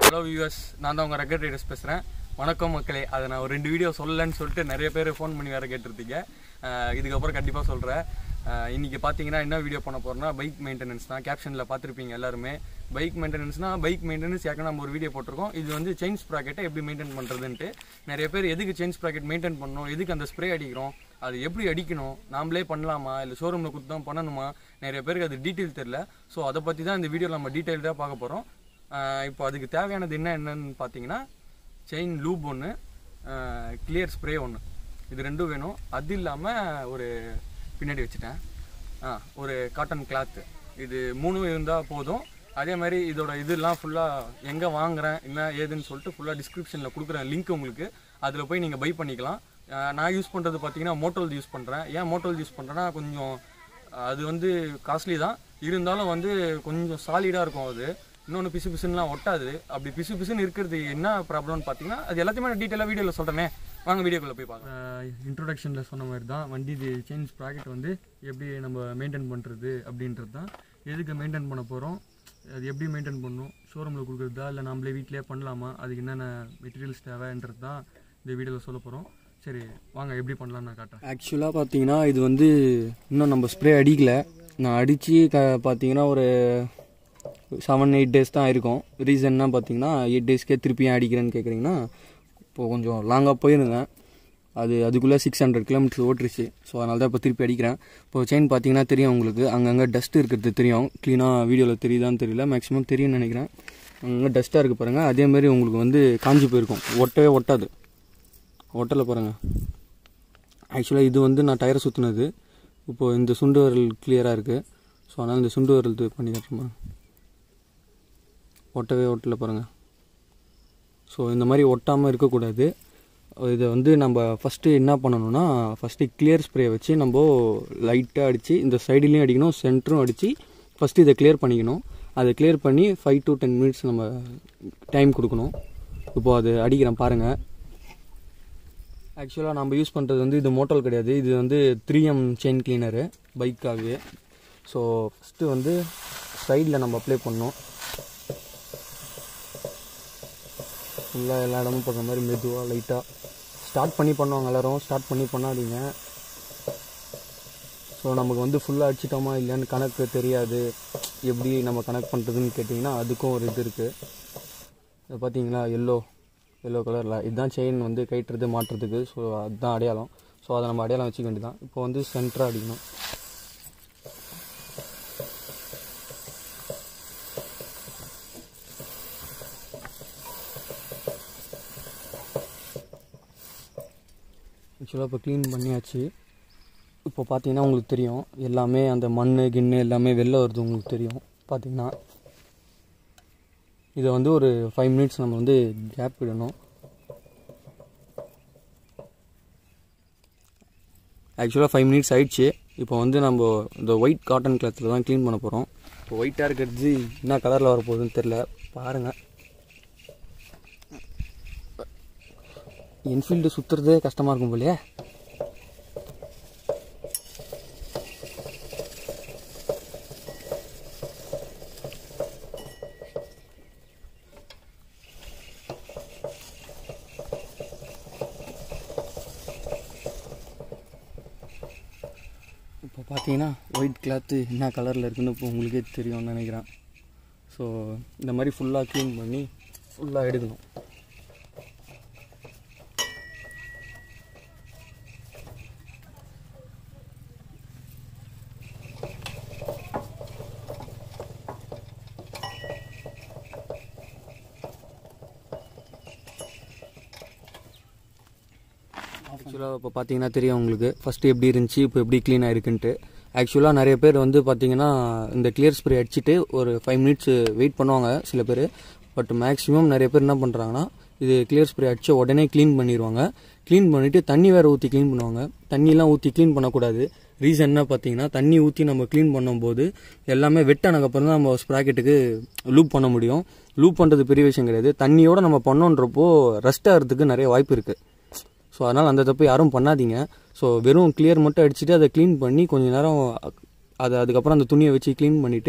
Hello viewers நான் தான் உங்கள் ரெக்கட் ரைடர்ஸ் பேசுகிறேன் வணக்கம் மக்களே அதை நான் ஒரு ரெண்டு வீடியோ சொல்லலன்னு சொல்லிட்டு நிறைய பேர் ஃபோன் பண்ணி வேறு கேட்டிருந்தீங்க அஹ் இதுக்கப்புறம் கண்டிப்பாக சொல்கிறேன் இன்றைக்கி பார்த்தீங்கன்னா என்ன வீடியோ பண்ண போகிறோம்னா பைக் மெயின்டெனன்ஸ் தான் கேப்ஷனில் பார்த்துருப்பீங்க எல்லாருமே பைக் மெயின்டெனன்ஸ்னால் பைக் மெயின்டெனன்ஸ் ஏற்கனவே நம்ம ஒரு வீடியோ போட்டிருக்கோம் இது வந்து செயின் ஸ்ப்ராக்கெட்டை எப்படி மெயின்டைன் பண்ணுறதுன்ட்டு நிறைய பேர் எதுக்கு செயின் ஸ்ப்ராக்கெட் மெயின்டைன் பண்ணணும் எதுக்கு அந்த ஸ்ப்ரே அடிக்கிறோம் அது எப்படி அடிக்கணும் நாமளே பண்ணலாமா இல்லை ஷோரூமில் கொடுத்து தான் பண்ணணுமா நிறைய பேருக்கு அது டீட்டெயில் தெரில ஸோ அதை பற்றி தான் இந்த வீடியோவில் நம்ம டீட்டெயில்டாக பார்க்க போகிறோம் இப்போ அதுக்கு தேவையானது என்ன என்னன்னு பார்த்தீங்கன்னா செயின் லூப் ஒன்று கிளியர் ஸ்ப்ரே ஒன்று இது ரெண்டும் வேணும் அது இல்லாமல் ஒரு பின்னாடி வச்சுட்டேன் ஆ ஒரு காட்டன் கிளாத்து இது மூணும் இருந்தால் போதும் அதே மாதிரி இதோட இதெல்லாம் ஃபுல்லாக எங்கே வாங்குறேன் என்ன ஏதுன்னு சொல்லிட்டு ஃபுல்லாக டிஸ்கிரிப்ஷனில் கொடுக்குறேன் லிங்க் உங்களுக்கு அதில் போய் நீங்கள் பை பண்ணிக்கலாம் ஆஹ் நான் யூஸ் பண்ணுறது பார்த்தீங்கன்னா மோட்டோல் யூஸ் பண்ணுறேன் ஏன் மோட்டோல் யூஸ் பண்ணுறேன்னா கொஞ்சம் அது வந்து காஸ்ட்லி தான் இருந்தாலும் வந்து கொஞ்சம் சாலிடாக இருக்கும் அது இன்னொன்று பிசு பிசுன்னுலாம் ஒட்டாது அப்படி பிசு பிசுன்னு இருக்கிறது என்ன ப்ராப்ளம்னு பார்த்தீங்கன்னா அது எல்லாத்தையுமே நான் டீட்டெயிலாக வீடியோவில் சொல்கிறேனே வாங்க வீடியோக்குள்ளே போய் பார்க்கலாம் இன்ட்ரோடக்ஷனில் சொன்ன மாதிரி தான் வண்டி இது சேஞ்ச் ப்ராக்கெட் வந்து எப்படி நம்ம மெயின்டைன் பண்ணுறது அப்படின்றது தான் எதுக்கு மெயின்டைன் பண்ண போகிறோம் அது எப்படி மெயின்டைன் பண்ணணும் ஷோரூமில் கொடுக்குறதா இல்லை நம்மளே வீட்டிலே பண்ணலாமா அதுக்கு என்னென்ன மெட்டீரியல்ஸ் தேவைன்றது தான் இந்த வீடியோவில் சொல்ல போகிறோம் சரி வாங்க எப்படி பண்ணலாம்னு நான் காட்டுறேன் ஆக்சுவலாக பார்த்தீங்கன்னா இது வந்து இன்னும் நம்ம ஸ்ப்ரே அடிக்கல நான் அடித்து க பார்த்தீங்கன்னா ஒரு செவன் எயிட் டேஸ் தான் இருக்கும் ரீசன்னா பார்த்தீங்கன்னா எயிட் டேஸ்க்கே திருப்பி ஏன் அடிக்கிறேன்னு கேட்குறீங்கன்னா இப்போது கொஞ்சம் லாங்காக போயிருந்தேன் அது அதுக்குள்ளே சிக்ஸ் ஹண்ட்ரட் கிலோமீட்டர்ஸ் ஓட்டுருச்சு ஸோ அதனால தான் இப்போ திருப்பி அடிக்கிறேன் இப்போ செயின் பார்த்தீங்கன்னா தெரியும் உங்களுக்கு அங்கங்கே டஸ்ட் இருக்கிறது தெரியும் க்ளீனாக வீடியோவில் தெரியுதான்னு தெரியல மேக்ஸிமம் தெரியும்னு நினைக்கிறேன் அங்கங்கே டஸ்ட்டாக இருக்குது பாருங்கள் அதேமாதிரி உங்களுக்கு வந்து காஞ்சி போயிருக்கும் ஒட்டவே ஒட்டாது ஒட்டலை பாருங்கள் ஆக்சுவலாக இது வந்து நான் டயரை சுற்றினது இப்போது இந்த சுண்டு வரல் கிளியராக இருக்குது ஸோ அதனால் இந்த சுண்டு வரல் இது பண்ணி காட்டுறேன் பாருங்க. ஒட்டவே ஒட்டலை பாருங்கள் ஸோ இந்த மாதிரி ஒட்டாமல் இருக்கக்கூடாது இதை வந்து நம்ம ஃபஸ்ட்டு என்ன பண்ணணும்னா ஃபஸ்ட்டு கிளியர் ஸ்ப்ரே வச்சு நம்ம லைட்டாக அடித்து இந்த சைடுலேயும் அடிக்கணும் சென்டரும் அடித்து ஃபஸ்ட்டு இதை கிளியர் பண்ணிக்கணும் அதை கிளியர் பண்ணி ஃபைவ் டு டென் மினிட்ஸ் நம்ம டைம் கொடுக்கணும் இப்போது அது அடிக்கிறேன் பாருங்கள் ஆக்சுவலாக நம்ம யூஸ் பண்ணுறது வந்து இது மோட்டல் கிடையாது இது வந்து த்ரீ எம் செயின் கிளீனரு பைக்காகவே ஸோ ஃபஸ்ட்டு வந்து சைடில் நம்ம அப்ளை பண்ணோம் ஃபுல்லாக எல்லா இடமும் பார்க்குற மாதிரி மெதுவாக லைட்டாக ஸ்டார்ட் பண்ணி பண்ணுவாங்க எல்லாரும் ஸ்டார்ட் பண்ணி பண்ணாதீங்க ஸோ நமக்கு வந்து ஃபுல்லாக அடிச்சிட்டோமா இல்லையான்னு கணக்கு தெரியாது எப்படி நம்ம கணக்கு பண்ணுறதுன்னு கேட்டிங்கன்னா அதுக்கும் ஒரு இது இருக்குது இது பார்த்தீங்களா எல்லோ எல்லோ கலரில் இதுதான் செயின் வந்து கயிட்டுறது மாட்டுறதுக்கு ஸோ அதுதான் அடையாளம் ஸோ அதை நம்ம அடையாளம் வச்சுக்க வேண்டியதான் இப்போ வந்து சென்டராக அடிக்கணும் ஆக்சுவலாக இப்போ க்ளீன் பண்ணியாச்சு இப்போ பார்த்தீங்கன்னா உங்களுக்கு தெரியும் எல்லாமே அந்த மண் கிண்ணு எல்லாமே வெளில வருது உங்களுக்கு தெரியும் பார்த்தீங்கன்னா இதை வந்து ஒரு ஃபைவ் மினிட்ஸ் நம்ம வந்து கேப் விடணும் ஆக்சுவலாக ஃபைவ் மினிட்ஸ் ஆயிடுச்சு இப்போ வந்து நம்ம இந்த ஒயிட் காட்டன் கிளாத்தில் தான் க்ளீன் பண்ண போகிறோம் இப்போ ஒயிட்டாக இருக்கிறது என்ன கலரில் வரப்போகுதுன்னு தெரில பாருங்கள் என்ஃபீல்டு சுற்றுறதே கஷ்டமாக இருக்கும் போலயே இப்போ பார்த்தீங்கன்னா ஒயிட் கிளாத்து என்ன கலரில் இருக்குன்னு இப்போ உங்களுக்கே தெரியும்னு நினைக்கிறேன் ஸோ இந்த மாதிரி ஃபுல்லாக க்ளீன் பண்ணி ஃபுல்லாக எடுக்கணும் ஆக்சுவலாக இப்போ பார்த்தீங்கன்னா தெரியும் உங்களுக்கு ஃபஸ்ட்டு எப்படி இருந்துச்சு இப்போ எப்படி க்ளீன் ஆயிருக்குன்ட்டு ஆக்சுவலாக நிறைய பேர் வந்து பார்த்தீங்கன்னா இந்த கிளியர் ஸ்ப்ரே அடிச்சுட்டு ஒரு ஃபைவ் மினிட்ஸ் வெயிட் பண்ணுவாங்க சில பேர் பட் மேக்ஸிமம் நிறைய பேர் என்ன பண்ணுறாங்கன்னா இது கிளியர் ஸ்ப்ரே அடிச்ச உடனே க்ளீன் பண்ணிடுவாங்க க்ளீன் பண்ணிவிட்டு தண்ணி வேறு ஊற்றி க்ளீன் பண்ணுவாங்க தண்ணிலாம் ஊற்றி க்ளீன் பண்ணக்கூடாது ரீசன் என்ன பார்த்தீங்கன்னா தண்ணி ஊற்றி நம்ம க்ளீன் பண்ணும்போது எல்லாமே வெட்டானதுக்கப்புறம் தான் நம்ம ஸ்ப்ராக்கெட்டுக்கு லூப் பண்ண முடியும் லூப் பண்ணுறது பெரிய விஷயம் கிடையாது தண்ணியோடு நம்ம பண்ணோன்றப்போ ரஸ்ட் ஆகிறதுக்கு நிறைய வாய்ப்பு இருக்குது ஸோ அதனால் அந்த தப்பு யாரும் பண்ணாதீங்க ஸோ வெறும் கிளியர் மட்டும் அடிச்சுட்டு அதை க்ளீன் பண்ணி கொஞ்ச நேரம் அதை அதுக்கப்புறம் அந்த துணியை வச்சு க்ளீன் பண்ணிவிட்டு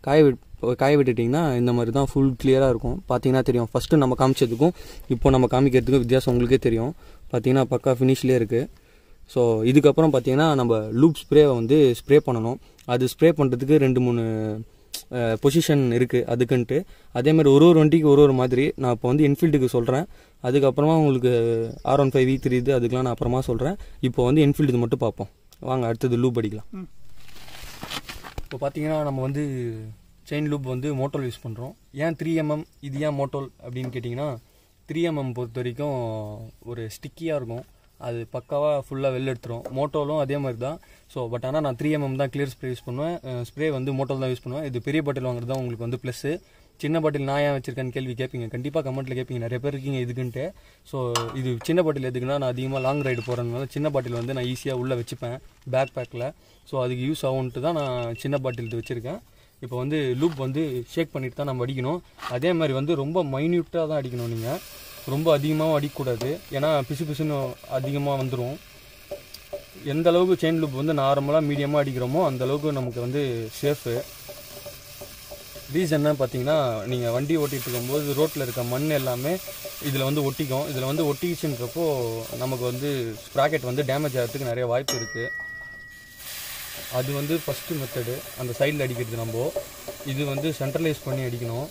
காய விட் காய விட்டுட்டிங்கன்னா இந்த மாதிரி தான் ஃபுல் கிளியராக இருக்கும் பார்த்தீங்கன்னா தெரியும் ஃபஸ்ட்டு நம்ம காமிச்சதுக்கும் இப்போ நம்ம காமிக்கிறதுக்கும் வித்தியாசம் உங்களுக்கே தெரியும் பார்த்தீங்கன்னா பக்கா ஃபினிஷ்லேயே இருக்குது ஸோ இதுக்கப்புறம் பார்த்தீங்கன்னா நம்ம லூப் ஸ்ப்ரேவை வந்து ஸ்ப்ரே பண்ணணும் அது ஸ்ப்ரே பண்ணுறதுக்கு ரெண்டு மூணு பொசிஷன் இருக்குது அதுக்குன்ட்டு அதே மாதிரி ஒரு ஒரு வண்டிக்கு ஒரு ஒரு மாதிரி நான் இப்போ வந்து என்ஃபீல்டுக்கு சொல்கிறேன் அதுக்கப்புறமா உங்களுக்கு R one five V three இது அதுக்கெலாம் நான் அப்புறமா சொல்கிறேன் இப்போ வந்து என்ஃபீல்டு இது மட்டும் பார்ப்போம் வாங்க அடுத்தது லூப் அடிக்கலாம் இப்போ பார்த்தீங்கன்னா நம்ம வந்து செயின் லூப் வந்து மோட்டோல் யூஸ் பண்ணுறோம் ஏன் த்ரீ எம்எம் இது ஏன் மோட்டோல் அப்படின்னு கேட்டிங்கன்னா த்ரீ எம்எம் பொறுத்த வரைக்கும் ஒரு ஸ்டிக்கியாக இருக்கும் அது பக்காவாக ஃபுல்லாக வெளில எடுத்துரும் மோட்டோலும் அதே மாதிரி தான் ஸோ பட் ஆனால் நான் த்ரீ எம்எம் தான் கிளியர் ஸ்ப்ரே யூஸ் பண்ணுவேன் ஸ்ப்ரே வந்து மோட்டோல் தான் யூஸ் பண்ணுவேன் இது பெரிய பாட்டில் வாங்குறது தான் உங்களுக்கு வந்து ப்ளஸ்ஸு சின்ன பாட்டில் நான் ஏன் வச்சிருக்கேன்னு கேள்வி கேட்பீங்க கண்டிப்பாக கமெண்ட்டில் கேட்பீங்க நிறைய பேர் இருக்கீங்க இதுக்குன்ட்டு ஸோ இது சின்ன பாட்டில் எதுக்குன்னா நான் அதிகமாக லாங் ரைடு போகிறதுனால சின்ன பாட்டில் வந்து நான் ஈஸியாக உள்ளே வச்சுப்பேன் பேக் பேக்கில் ஸோ அதுக்கு யூஸ் ஆகும்ன்ட்டு தான் நான் சின்ன பாட்டில் இது வச்சுருக்கேன் இப்போ வந்து லூப் வந்து ஷேக் பண்ணிட்டு தான் நம்ம அடிக்கணும் அதே மாதிரி வந்து ரொம்ப மைன்யூட்டாக தான் அடிக்கணும் நீங்கள் ரொம்ப அதிகமாகவும் அடிக்கக்கூடாது ஏன்னா பிசு பிசுன்னு அதிகமாக வந்துடும் எந்த அளவுக்கு செயின் லூப் வந்து நார்மலாக மீடியமாக அடிக்கிறோமோ அந்த அளவுக்கு நமக்கு வந்து சேஃபு ரீசன் என்ன பார்த்தீங்கன்னா நீங்கள் வண்டி ஓட்டிகிட்டு இருக்கும்போது ரோட்டில் இருக்க மண் எல்லாமே இதில் வந்து ஒட்டிக்கும் இதில் வந்து ஒட்டிச்சுன்றப்போ நமக்கு வந்து ஸ்ப்ராக்கெட் வந்து டேமேஜ் ஆகிறதுக்கு நிறைய வாய்ப்பு இருக்குது அது வந்து ஃபஸ்ட்டு மெத்தடு அந்த சைடில் அடிக்கிறது நம்ம இது வந்து சென்ட்ரலைஸ் பண்ணி அடிக்கணும்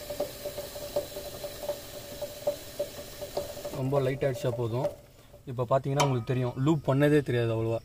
ரொம்ப லைட் அடிச்சா போதும் இப்போ பார்த்தீங்கன்னா உங்களுக்கு தெரியும் லூப் பண்ணதே தெரியாது அவ்வளோவா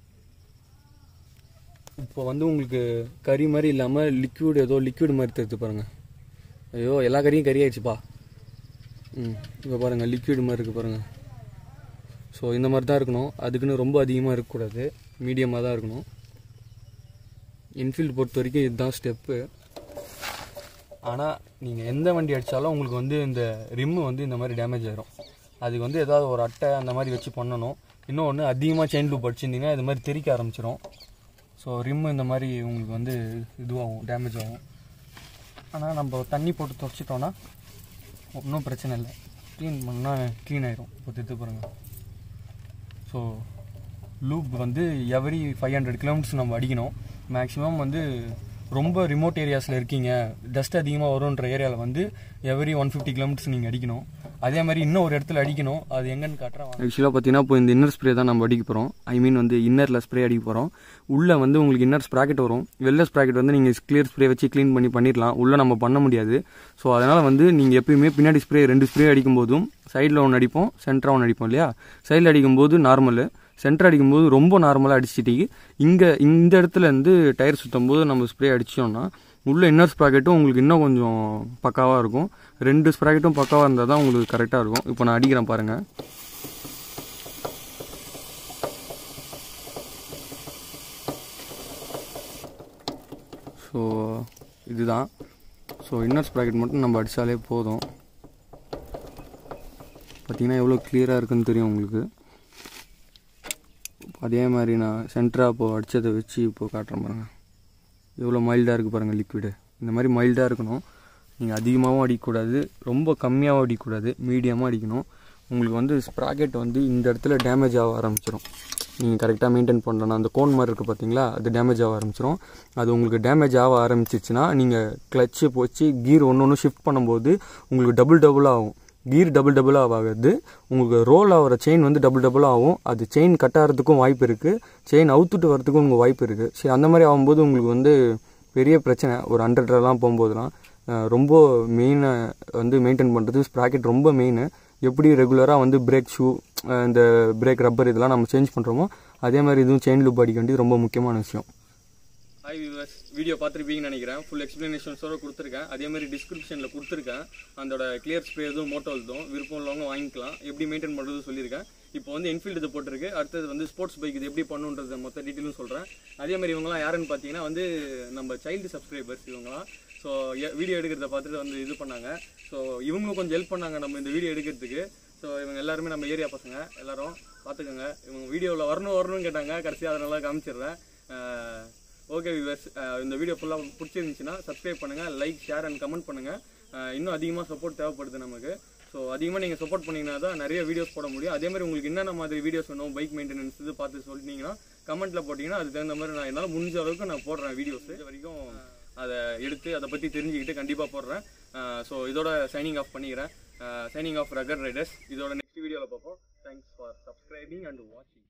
இப்போ வந்து உங்களுக்கு கறி மாதிரி இல்லாமல் லிக்விட் ஏதோ லிக்விட் மாதிரி தெரிஞ்சு பாருங்க ஐயோ எல்லா கறியும் கறி ஆயிடுச்சுப்பா ம் இப்போ பாருங்கள் லிக்விட் மாதிரி இருக்குது பாருங்கள் ஸோ இந்த மாதிரி தான் இருக்கணும் அதுக்குன்னு ரொம்ப அதிகமாக இருக்கக்கூடாது மீடியமாக தான் இருக்கணும் இன்ஃபீல்டு பொறுத்த வரைக்கும் இதுதான் ஸ்டெப்பு ஆனால் நீங்கள் எந்த வண்டி அடித்தாலும் உங்களுக்கு வந்து இந்த ரிம்மு வந்து இந்த மாதிரி டேமேஜ் ஆயிரும் அதுக்கு வந்து ஏதாவது ஒரு அட்டை அந்த மாதிரி வச்சு பண்ணணும் இன்னொன்று அதிகமாக செயின் லூப் அடிச்சிருந்தீங்கன்னா இது மாதிரி தெறிக்க ஆரம்பிச்சிரும் ஸோ ரிம்மு இந்த மாதிரி உங்களுக்கு வந்து இதுவாகும் டேமேஜ் ஆகும் ஆனால் நம்ம தண்ணி போட்டு துடைச்சிட்டோன்னா ஒன்றும் பிரச்சனை இல்லை க்ளீன் பண்ணால் க்ளீன் ஆயிரும் இப்போ திருத்து பாருங்கள் ஸோ லூப் வந்து எவரி ஃபைவ் ஹண்ட்ரட் கிலோமீட்டர்ஸ் நம்ம அடிக்கணும் மேக்ஸிமம் வந்து ரொம்ப ரிமோட் ஏரியாஸில் இருக்கீங்க டஸ்ட் அதிகமாக வரும்ன்ற ஏரியாவில் வந்து எவரி ஒன் ஃபிஃப்டி கிலோமீட்டர்ஸ் நீங்கள் அடிக்கணும் அதே மாதிரி இன்னும் ஒரு இடத்துல அடிக்கணும் அது எங்கன்னு காட்டுறேன் ஆக்சுவலாக பார்த்தீங்கன்னா இப்போ இந்த இன்னர் ஸ்ப்ரே தான் நம்ம அடிக்க போகிறோம் ஐ மீன் வந்து இன்னரில் ஸ்ப்ரே அடிக்க போகிறோம் உள்ளே வந்து உங்களுக்கு இன்னர் ஸ்ப்ராக்கெட் வரும் வெளில ஸ்ப்ராக்கெட் வந்து நீங்கள் கிளியர் ஸ்ப்ரே வச்சு க்ளீன் பண்ணி பண்ணிடலாம் உள்ளே நம்ம பண்ண முடியாது ஸோ அதனால் வந்து நீங்கள் எப்பயுமே பின்னாடி ஸ்ப்ரே ரெண்டு ஸ்ப்ரே அடிக்கும் போதும் சைடில் ஒன்று அடிப்போம் சென்டராக ஒன்று அடிப்போம் இல்லையா சைடில் அடிக்கும்போது நார்மலு சென்டர் அடிக்கும்போது ரொம்ப நார்மலாக அடிச்சிட்டு இங்கே இந்த இடத்துல இருந்து டயர் சுற்றும் போது நம்ம ஸ்ப்ரே அடித்தோம்னா உள்ள இன்னர் ஸ்ப்ராக்கெட்டும் உங்களுக்கு இன்னும் கொஞ்சம் பக்காவாக இருக்கும் ரெண்டு ஸ்ப்ராக்கெட்டும் பக்காவாக இருந்தால் தான் உங்களுக்கு கரெக்டாக இருக்கும் இப்போ நான் அடிக்கிறேன் பாருங்கள் ஸோ இதுதான் ஸோ இன்னர் ஸ்ப்ராக்கெட் மட்டும் நம்ம அடித்தாலே போதும் பார்த்தீங்கன்னா எவ்வளோ கிளியராக இருக்குன்னு தெரியும் உங்களுக்கு அதே மாதிரி நான் சென்டராக இப்போ அடித்ததை வச்சு இப்போ காட்டுறேன் பாருங்கள் எவ்வளோ மைல்டாக இருக்குது பாருங்கள் லிக்விடு இந்த மாதிரி மைல்டாக இருக்கணும் நீங்கள் அதிகமாகவும் அடிக்கக்கூடாது ரொம்ப கம்மியாகவும் அடிக்கக்கூடாது மீடியமாக அடிக்கணும் உங்களுக்கு வந்து ஸ்ப்ராக்கெட் வந்து இந்த இடத்துல டேமேஜ் ஆக ஆரம்பிச்சிடும் நீங்கள் கரெக்டாக மெயின்டைன் பண்ணலாம் அந்த கோன் மாதிரி இருக்குது பார்த்தீங்களா அது டேமேஜ் ஆக ஆரம்பிச்சிடும் அது உங்களுக்கு டேமேஜ் ஆக ஆரம்பிச்சிச்சுன்னா நீங்கள் கிளச்சு போச்சு கீர் ஒன்று ஒன்று ஷிஃப்ட் பண்ணும்போது உங்களுக்கு டபுள் டபுள் ஆகும் கீர் டபுள் டபுளாக ஆகுது உங்களுக்கு ரோல் ஆகிற செயின் வந்து டபுள் டபுளாக ஆகும் அது செயின் கட் ஆகிறதுக்கும் வாய்ப்பு இருக்குது செயின் அவுத்துட்டு வரதுக்கும் உங்களுக்கு வாய்ப்பு இருக்குது சரி அந்த மாதிரி ஆகும்போது உங்களுக்கு வந்து பெரிய பிரச்சனை ஒரு ஹண்ட்ரட்லாம் போகும்போதுலாம் ரொம்ப மெயினை வந்து மெயின்டைன் பண்ணுறது ஸ்ப்ராக்கெட் ரொம்ப மெயின் எப்படி ரெகுலராக வந்து பிரேக் ஷூ இந்த பிரேக் ரப்பர் இதெல்லாம் நம்ம சேஞ்ச் பண்ணுறோமோ அதே மாதிரி இதுவும் செயின் லூப் அடிக்க வேண்டியது ரொம்ப முக்கியமான விஷயம் ஹாய் வியூவர்ஸ் வீடியோ பார்த்துருப்பீங்கன்னு நினைக்கிறேன் ஃபுல் எக்ஸ்ப்ளனேஷன்ஸோட கொடுத்துருக்கேன் அதே மாதிரி டிஸ்கிரிப்ஷனில் கொடுத்துருக்கேன் அதோட கிளியர் ஸ்ப்ரே எதுவும் மோட்டோ இதுவும் விருப்பம் உள்ளவங்க வாங்கிக்கலாம் எப்படி மெயின்டைன் பண்ணுறது சொல்லியிருக்கேன் இப்போ வந்து என்ஃபீல்டு இது போட்டிருக்கு அடுத்தது வந்து ஸ்போர்ட்ஸ் பைக் இது எப்படி பண்ணுன்றது மொத்த டீட்டெயிலும் சொல்கிறேன் அதே மாதிரி இவங்கலாம் யாருன்னு பார்த்தீங்கன்னா வந்து நம்ம சைல்டு சப்ஸ்கிரைபர்ஸ் இவங்கலாம் ஸோ வீடியோ எடுக்கிறத பார்த்துட்டு வந்து இது பண்ணாங்க ஸோ இவங்களும் கொஞ்சம் ஹெல்ப் பண்ணாங்க நம்ம இந்த வீடியோ எடுக்கிறதுக்கு ஸோ இவங்க எல்லாருமே நம்ம ஏரியா பசங்க எல்லாரும் பார்த்துக்கோங்க இவங்க வீடியோவில் வரணும் வரணும்னு கேட்டாங்க கடைசியாக அதனால காமிச்சிடுறேன் ஓகே வியூவர்ஸ் இந்த வீடியோ ஃபுல்லாக பிடிச்சிருந்துச்சுன்னா சப்ஸ்கிரைப் பண்ணுங்கள் லைக் ஷேர் அண்ட் கமெண்ட் பண்ணுங்கள் இன்னும் அதிகமாக சப்போர்ட் தேவைப்படுது நமக்கு ஸோ அதிகமாக நீங்கள் சப்போர்ட் பண்ணிங்கன்னா தான் நிறைய வீடியோஸ் போட முடியும் அதே மாதிரி உங்களுக்கு என்னென்ன மாதிரி வீடியோஸ் வேணும் பைக் மெயின்டெனன்ஸ் இது பார்த்து சொல்லிட்டீங்கன்னா கமெண்ட்டில் போட்டிங்கன்னா அது தகுந்த மாதிரி நான் என்னால் முடிஞ்ச அளவுக்கு நான் போடுறேன் வீடியோஸ் இது வரைக்கும் அதை எடுத்து அதை பற்றி தெரிஞ்சுக்கிட்டு கண்டிப்பாக போடுறேன் ஸோ இதோட சைனிங் ஆஃப் பண்ணிக்கிறேன் சைனிங் ஆஃப் ரகர் ரைடர்ஸ் இதோட நெக்ஸ்ட் வீடியோவில் பார்ப்போம் தேங்க்ஸ் ஃபார் சப்ஸ்கிரைபிங் அண்ட் வாட்சிங்